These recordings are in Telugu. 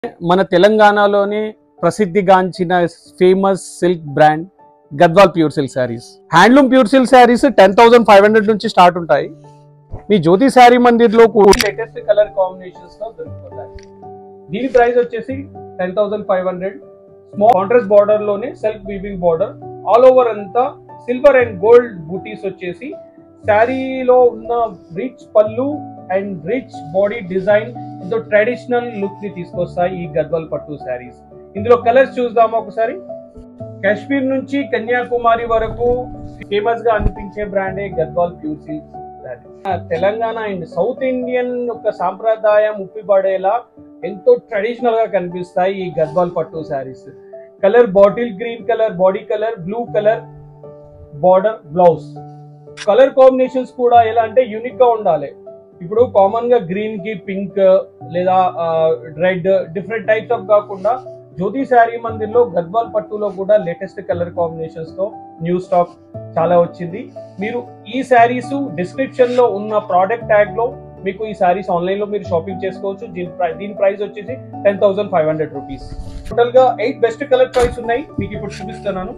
మన తెలంగాణలోనే ప్రసిద్ధిగాంచిన famous silk brand Gadwal pure silk saris handloom pure silk saris ten thousand five hundred నుంచి స్టార్ట్ ఉంటాయి మీ జ్యోతి శారీ మందిర్ లో లేటెస్ట్ కలర్ కాంబినేషన్స్ తో దొరికిపోతాయి దీని ప్రైస్ వచ్చేసి ten thousand five hundred small contrast border లోనే self weaving border all over అంతా సిల్వర్ అండ్ గోల్డ్ బూటీస్ వచ్చేసి శారీలో ఉన్న రిచ్ పళ్ళు అండ్ రిచ్ బాడీ డిజైన్ ఎంతో ట్రెడిషనల్ లుక్ ని తీసుకొస్తాయి ఈ గద్వాల్ పట్టు శారీస్ ఇందులో కలర్స్ చూద్దామా ఒకసారి కాశ్మీర్ నుంచి కన్యాకుమారి వరకు ఫేమస్ గా అనిపించే బ్రాండే Gadwal pure silk Telangana and south Indian యొక్క సాంప్రదాయం ఉప్పిపడేలా ఎంతో ట్రెడిషనల్ గా కనిపిస్తాయి ఈ గద్వాల్ పట్టు saris colour bottle green colour body colour blue colour border blouse colour combinations కూడా ఎలా అంటే యూనిక్ గా ఉండాలి ఇప్పుడు కామన్ గా గ్రీన్ కి పింక్ లేదా రెడ్ డిఫరెంట్ టైప్స్ ఆఫ్ కాకుండా జ్యోతి శారీ మందిర్ లో గద్వాల్ పట్టులో కూడా లేటెస్ట్ కలర్ కాంబినేషన్స్ తో న్యూ స్టాక్ చాలా వచ్చింది మీరు ఈ శారీస్ డిస్క్రిప్షన్ లో ఉన్న ప్రోడక్ట్ ట్యాగ్ లో మీకు ఈ శారీస్ ఆన్లైన్ లో మీరు షాపింగ్ చేసుకోవచ్చు దీని ప్రైస్ దీని ప్రైస్ వచ్చేసి ten thousand five hundred rupees total గా ఎయిట్ బెస్ట్ కలర్ ప్రైస్ ఉన్నాయి మీకు ఇప్పుడు చూపిస్తున్నాను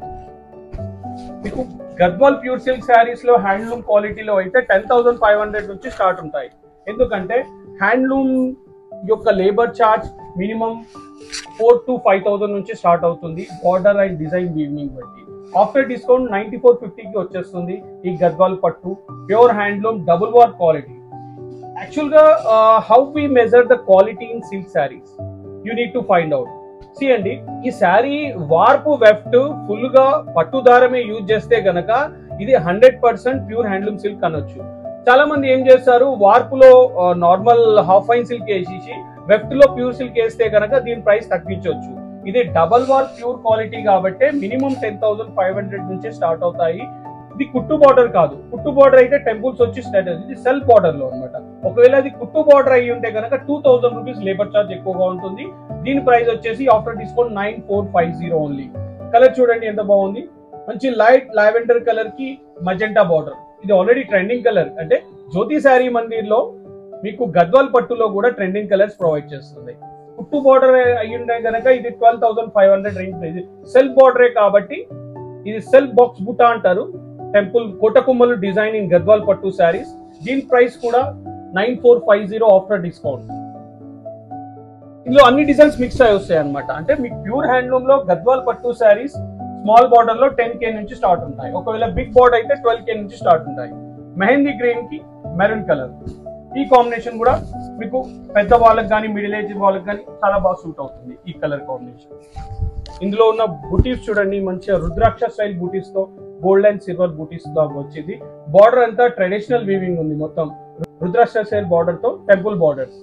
మీకు గద్వాల్ ప్యూర్ సిల్క్ శారీస్ లో హ్యాండ్లూమ్ క్వాలిటీలో అయితే టెన్ థౌసండ్ ఫైవ్ హండ్రెడ్ నుంచి స్టార్ట్ ఉంటాయి ఎందుకంటే హ్యాండ్లూమ్ యొక్క labour charge minimum four to five thousand నుంచి స్టార్ట్ అవుతుంది బార్డర్ అండ్ డిజైన్ వీవింగ్ బట్టి ఆఫ్టర్ డిస్కౌంట్ నైన్టీ ఫోర్ ఫిఫ్టీకి వచ్చేస్తుంది ఈ గద్వాల్ పట్టు pure handloom double warp quality actual గా how we measure the quality in silk saris you need to find out see అండి ఈ శారీ వార్పు వెఫ్ట్ ఫుల్ గా పట్టు దారమే యూజ్ చేస్తే గనక ఇది hundred percent pure handloom silk అనొచ్చు చాలా మంది ఏం చేస్తారు వార్పులో నార్మల్ హాఫ్ ఫైన్ సిల్క్ వేసేసి వెఫ్ట్ లో ప్యూర్ సిల్క్ వేస్తే గనక దీని ప్రైస్ తగ్గించవచ్చు ఇది డబల్ వార్ ప్యూర్ క్వాలిటీ కాబట్టి minimum ten thousand five hundred నుంచి స్టార్ట్ అవుతాయి ఇది కుట్టు బార్డర్ కాదు కుట్టు బార్డర్ అయితే టెంపుల్స్ వచ్చి స్టార్ట్ ఇది సెల్ఫ్ బార్డర్ లో అనమాట ఒకవేళ అది కుట్టు బార్డర్ అయ్యి ఉంటే కనుక two thousand rupees labour charge ఎక్కువగా ఉంటుంది దీని ప్రైస్ వచ్చేసి after discount nine four five zero only colour చూడండి ఎంత బాగుంది మంచి లైట్ లావెండర్ కలర్ కి మజెంటా బార్డర్ ఇది ఆల్రెడీ ట్రెండింగ్ కలర్ అంటే జ్యోతి శారీ మందిర్ లో మీకు గద్వాల్ పట్టులో కూడా ట్రెండింగ్ కలర్స్ ప్రొవైడ్ చేస్తుంది కుట్టు బార్డర్ అయ్యి ఉంటే కనుక ఇది twelve thousand five hundred range price self బార్డరే కాబట్టి ఇది సెల్ఫ్ బాక్స్ బుటా అంటారు టెంపుల్ కోటకుమ్మలు డిజైన్ ఇన్ గద్వాల్ పట్టు శారీస్ దీని ప్రైస్ కూడా nine four five zero after discount ఇందులో అన్ని డిజైన్స్ మిక్స్ అయి వస్తాయి అనమాట అంటే మీకు ప్యూర్ హ్యాండ్లూమ్ లో గద్వాల్ పట్టు శారీస్ స్మాల్ బార్డర్ లో టెన్ కే నుంచి స్టార్ట్ ఉంటాయి ఒకవేళ బిగ్ బార్డర్ అయితే ట్వెల్వ్ కే నుంచి స్టార్ట్ ఉంటాయి మెహందీ గ్రీన్ కి మెరూన్ కలర్ ఈ కాంబినేషన్ కూడా మీకు పెద్ద వాళ్ళకి కానీ మిడిల్ ఏజ్ వాళ్ళకి కానీ చాలా బాగా సూట్ అవుతుంది ఈ కలర్ కాంబినేషన్ ఇందులో ఉన్న బూటీస్ చూడండి మంచిగా రుద్రాక్ష స్టైల్ బూటీస్ తో గోల్డ్ అండ్ సిల్వర్ బూటీస్ తో వచ్చింది బార్డర్ అంతా ట్రెడిషనల్ వీవింగ్ ఉంది మొత్తం రుద్రాక్ష స్టైల్ బార్డర్ తో temple borders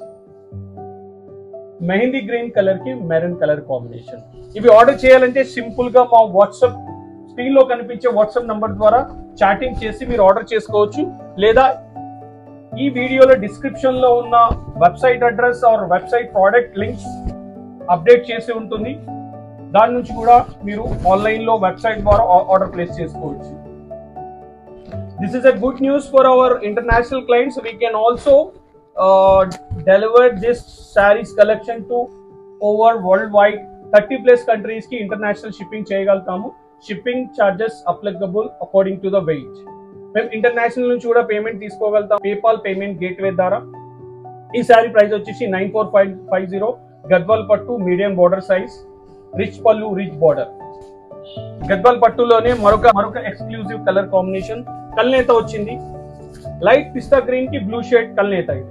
mehendi green colour కి మెరూన్ కలర్ కాంబినేషన్ ఇవి ఆర్డర్ చేయాలంటే సింపుల్ గా మా వాట్సాప్ స్క్రీన్ లో కనిపించే వాట్సాప్ నంబర్ ద్వారా చాటింగ్ చేసి మీరు ఆర్డర్ చేసుకోవచ్చు లేదా ఈ వీడియోలో డిస్క్రిప్షన్ లో ఉన్న website address or website product links update చేసి ఉంటుంది దాని నుంచి కూడా మీరు ఆన్లైన్ లో వెబ్సైట్ ద్వారా ఆర్డర్ ప్లేస్ చేసుకోవచ్చు this is a good news for our international clients we can also deliver this saris collection to over world wide thirty plus countries కి ఇంటర్నేషనల్ షిప్పింగ్ చేయగలుగుతాము shipping charges applicable according to the weight మేము ఇంటర్నేషనల్ నుంచి కూడా పేమెంట్ తీసుకోగలుగుతాం పేపాల్ పేమెంట్ గేట్వే ద్వారా ఈ శారీ ప్రైస్ వచ్చేసి nine four five five zero Gadwal పట్టు మీడియం బార్డర్ సైజ్ రిచ్ పళ్ళు రిచ్ బార్డర్ గద్వాల్ పట్టులోనే మరొక మరొక ఎక్స్క్లూజివ్ కలర్ కాంబినేషన్ కల్నేత వచ్చింది లైట్ పిస్తా గ్రీన్ కి బ్లూ షేడ్ కల్నేత ఇది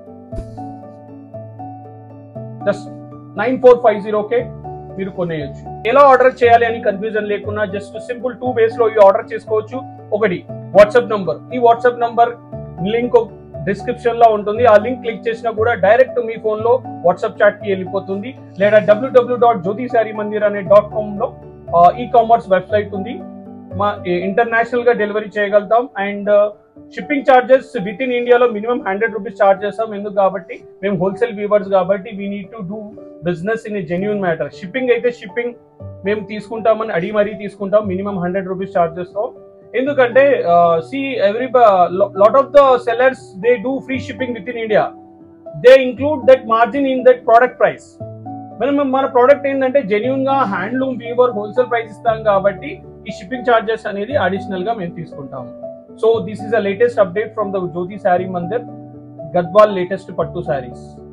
just nine four five zero K మీరు కొనేయచ్చు ఎలా ఆర్డర్ చేయాలి అని కన్ఫ్యూజన్ లేకుండా జస్ట్ సింపుల్ టూ వేస్ లో ఈ ఆర్డర్ చేసుకోవచ్చు ఒకటి వాట్సాప్ నంబర్ ఈ వాట్సాప్ నంబర్ లింక్ డిస్క్రిప్షన్ లో ఉంటుంది ఆ లింక్ క్లిక్ చేసినా కూడా డైరెక్ట్ మీ ఫోన్ లో వాట్సాప్ చాట్ కి వెళ్ళిపోతుంది లేదా డబ్ల్యూడబ్ల్యూ డాట్ జ్యోతి శారీ మందిర్ అనే డాట్ కామ్ లో ఈ కామర్స్ వెబ్సైట్ ఉంది మా ఇంటర్నేషనల్ గా డెలివరీ చేయగలుగుతాం and shipping charges within ఇండియాలో మినిమం హండ్రెడ్ రూపీస్ చార్జ్ చేస్తాం ఎందుకు కాబట్టి మేము హోల్సేల్ వీవర్స్ కాబట్టి we need to do business in a genuine matter shipping అయితే షిప్పింగ్ మేము తీసుకుంటామని అడిగి మరీ తీసుకుంటాం మినిమం హండ్రెడ్ రూపీస్ చార్జ్ చేస్తాం ఎందుకంటే see every lot of the sellers they do free shipping within India they include that margin in that product price మనం మన ప్రోడక్ట్ ఏంటంటే జెన్యున్ గా హ్యాండ్లూమ్ వీవర్ హోల్సేల్ ప్రైస్ ఇస్తాం కాబట్టి ఈ షిప్పింగ్ చార్జెస్ అనేది అడిషనల్ గా మేము తీసుకుంటాము so this is the latest update from the Jyothi sari Mandir Gadwal latest పట్టు శారీస్